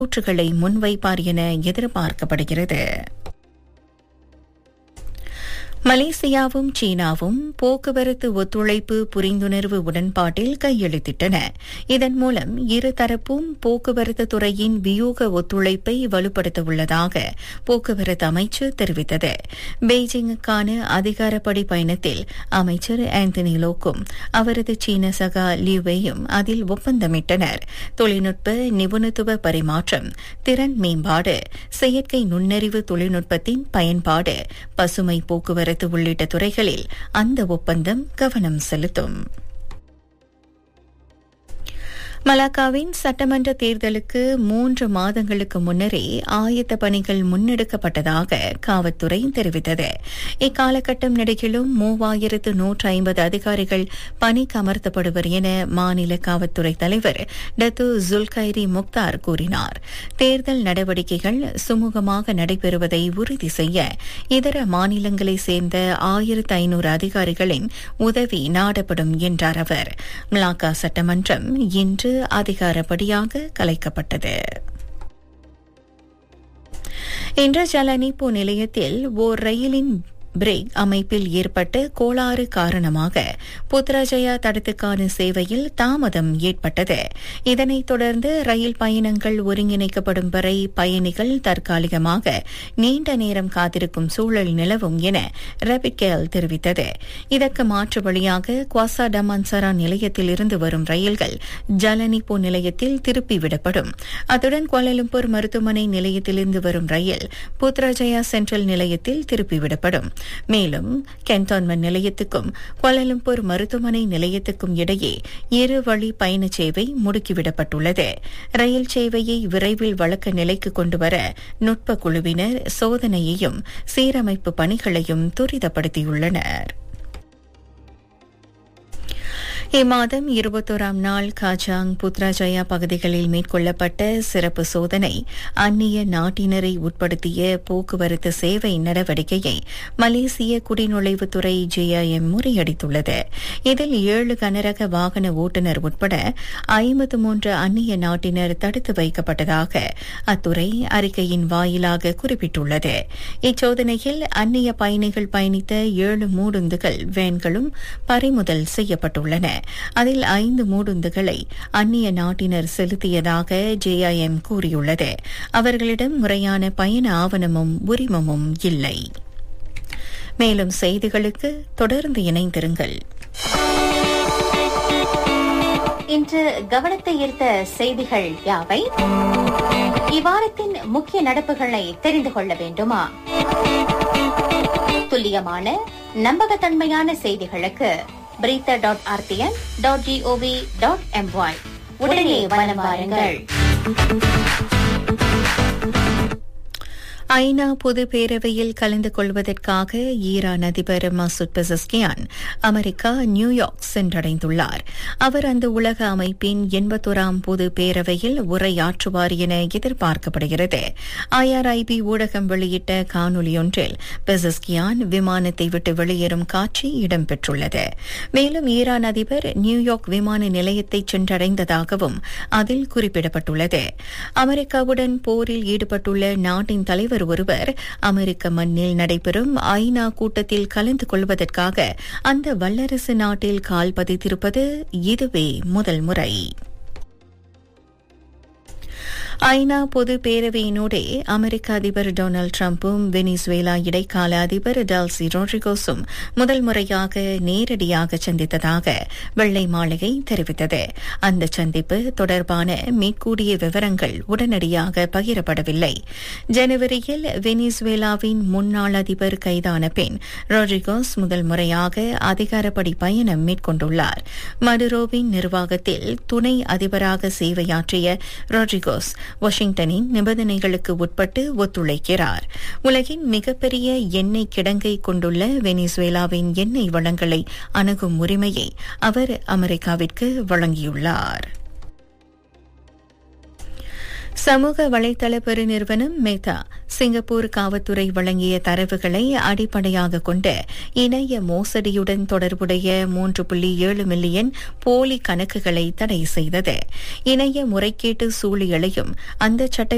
கூற்றுகளை முன்வைப்பார் என எதிர்பார்க்கப்படுகிறது மலேசியாவும் சீனாவும் போக்குவரத்து ஒத்துழைப்பு புரிந்துணர்வு உடன்பாட்டில் கையெழுத்திட்டன இதன் மூலம் இருதரப்பும் போக்குவரத்து துறையின் வியூக ஒத்துழைப்பை வலுப்படுத்த உள்ளதாக போக்குவரத்து அமைச்சு தெரிவித்தது பெய்ஜிங்குக்கான அதிகாரப்படி பயணத்தில் அமைச்சர் ஆந்தனி லோக்கும் அவரது சீன சகா லியூவேயும் அதில் ஒப்பந்தமிட்டனர் தொழில்நுட்ப நிபுணத்துவ பரிமாற்றம் திறன் மேம்பாடு செயற்கை நுண்ணறிவு தொழில்நுட்பத்தின் பயன்பாடு பசுமை போக்குவரத்து போக்குவரத்து உள்ளிட்ட துறைகளில் அந்த ஒப்பந்தம் கவனம் செலுத்தும் மலாக்காவின் சட்டமன்ற தேர்தலுக்கு மூன்று மாதங்களுக்கு முன்னரே ஆயத்த பணிகள் முன்னெடுக்கப்பட்டதாக காவல்துறை தெரிவித்தது இக்காலகட்டம் நெடுகிலும் மூவாயிரத்து நூற்று ஐம்பது அதிகாரிகள் பணிக்கு அமர்த்தப்படுவர் என மாநில காவல்துறை தலைவர் டத்து ஜுல்கைரி முக்தார் கூறினார் தேர்தல் நடவடிக்கைகள் சுமூகமாக நடைபெறுவதை உறுதி செய்ய இதர மாநிலங்களை சேர்ந்த ஆயிரத்து ஐநூறு அதிகாரிகளின் உதவி நாடப்படும் என்றார் அவர் மலாக்கா சட்டமன்றம் இன்று அதிகாரப்படியாக கலைக்கப்பட்டது இன்று ஜலனிப்போ நிலையத்தில் ஓர் ரயிலின் பிரேக் அமைப்பில் ஏற்பட்ட கோளாறு காரணமாக புத்ராஜயா தடத்துக்கான சேவையில் தாமதம் ஏற்பட்டது இதனைத் தொடர்ந்து ரயில் பயணங்கள் ஒருங்கிணைக்கப்படும் வரை பயணிகள் தற்காலிகமாக நீண்ட நேரம் காத்திருக்கும் சூழல் நிலவும் என ரபிகேல் தெரிவித்தது இதற்கு மாற்று வழியாக குவாசா டமான்சரா நிலையத்தில் இருந்து வரும் ரயில்கள் ஜலனிப்போ நிலையத்தில் திருப்பிவிடப்படும் அத்துடன் கோலாலம்பூர் மருத்துவமனை நிலையத்திலிருந்து வரும் ரயில் புத்ராஜயா சென்ட்ரல் நிலையத்தில் திருப்பிவிடப்படும் மேலும் கேன்டான்மெண்ட் நிலையத்துக்கும் கோலாலம்பூர் மருத்துவமனை நிலையத்துக்கும் இடையே இரு வழி பயண சேவை முடுக்கிவிடப்பட்டுள்ளது ரயில் சேவையை விரைவில் வழக்க நிலைக்கு கொண்டுவர நுட்ப குழுவினர் சோதனையையும் சீரமைப்பு பணிகளையும் துரிதப்படுத்தியுள்ளனர் இம்மாதம் இருபத்தோராம் நாள் காஜாங் புத்ராஜயா பகுதிகளில் மேற்கொள்ளப்பட்ட சிறப்பு சோதனை அந்நிய நாட்டினரை உட்படுத்திய போக்குவரத்து சேவை நடவடிக்கையை மலேசிய குடிநுழைவுத்துறை ஜேஐஎம் முறியடித்துள்ளது இதில் ஏழு கனரக வாகன ஓட்டுநர் உட்பட ஐம்பத்து மூன்று அந்நிய நாட்டினர் தடுத்து வைக்கப்பட்டதாக அத்துறை அறிக்கையின் வாயிலாக குறிப்பிட்டுள்ளது இச்சோதனையில் அந்நிய பயணிகள் பயணித்த ஏழு மூடுந்துகள் வேன்களும் பறிமுதல் செய்யப்பட்டுள்ளன அதில் ஐந்து மூடுந்துகளை அந்நிய நாட்டினர் செலுத்தியதாக ஜேஐஎம் கூறியுள்ளது அவர்களிடம் முறையான பயண ஆவணமும் உரிமமும் இல்லை மேலும் செய்திகளுக்கு தொடர்ந்து இணைந்திருங்கள் இன்று கவனத்தை ஈர்த்த செய்திகள் யாவை இவ்வாரத்தின் முக்கிய நடப்புகளை தெரிந்து கொள்ள வேண்டுமா துல்லியமான நம்பகத்தன்மையான செய்திகளுக்கு பிரீத்த dot RTN dot GOV dot MY உடனே வலம் வாருங்கள் ஐநா பொது பேரவையில் கலந்து கொள்வதற்காக ஈரான் அதிபர் மசூத் பெசஸ்கியான் அமெரிக்கா நியூயார்க் சென்றடைந்துள்ளார் அவர் அந்த உலக அமைப்பின் எண்பத்தோராம் பொது பேரவையில் உரையாற்றுவார் என எதிர்பார்க்கப்படுகிறது ஐஆர்ஐபி ஊடகம் வெளியிட்ட காணொலியொன்றில் பெசஸ்கியான் விமானத்தை விட்டு வெளியேறும் காட்சி இடம்பெற்றுள்ளது மேலும் ஈரான் அதிபர் நியூயார்க் விமான நிலையத்தை சென்றடைந்ததாகவும் அதில் குறிப்பிடப்பட்டுள்ளது அமெரிக்காவுடன் போரில் ஈடுபட்டுள்ள நாட்டின் தலைவர் தலைவர் ஒருவர் அமெரிக்க மண்ணில் நடைபெறும் ஐநா கூட்டத்தில் கலந்து கொள்வதற்காக அந்த வல்லரசு நாட்டில் கால் பதித்திருப்பது இதுவே முதல் முறை ஐநா பொது பேரவையினூடே அமெரிக்க அதிபர் டொனால்டு டிரம்பும் வெனிசுவேலா இடைக்கால அதிபர் டால்சி ரோட்ரிகோஸும் முதல் முறையாக நேரடியாக சந்தித்ததாக வெள்ளை மாளிகை தெரிவித்தது அந்த சந்திப்பு தொடர்பான மேற்கூடிய விவரங்கள் உடனடியாக பகிரப்படவில்லை ஜனவரியில் வெனிசுவேலாவின் முன்னாள் அதிபர் கைதான பின் ரோட்ரிகோஸ் முதல் முறையாக அதிகாரப்படி பயணம் மேற்கொண்டுள்ளார் மடுரோவின் நிர்வாகத்தில் துணை அதிபராக சேவையாற்றிய ரோட்ரிகோஸ் வாஷிங்டனின் நிபந்தனைகளுக்கு உட்பட்டு ஒத்துழைக்கிறார் உலகின் மிகப்பெரிய எண்ணெய் கிடங்கை கொண்டுள்ள வெனிசுவேலாவின் எண்ணெய் வளங்களை அணுகும் உரிமையை அவர் அமெரிக்காவிற்கு வழங்கியுள்ளார் சமூக வலைதள பெருநிறுவனம் மெத்தா சிங்கப்பூர் காவல்துறை வழங்கிய தரவுகளை அடிப்படையாக கொண்ட இணைய மோசடியுடன் தொடர்புடைய மூன்று புள்ளி ஏழு மில்லியன் போலி கணக்குகளை தடை செய்தது இணைய முறைகேட்டு சூழியலையும் அந்த சட்ட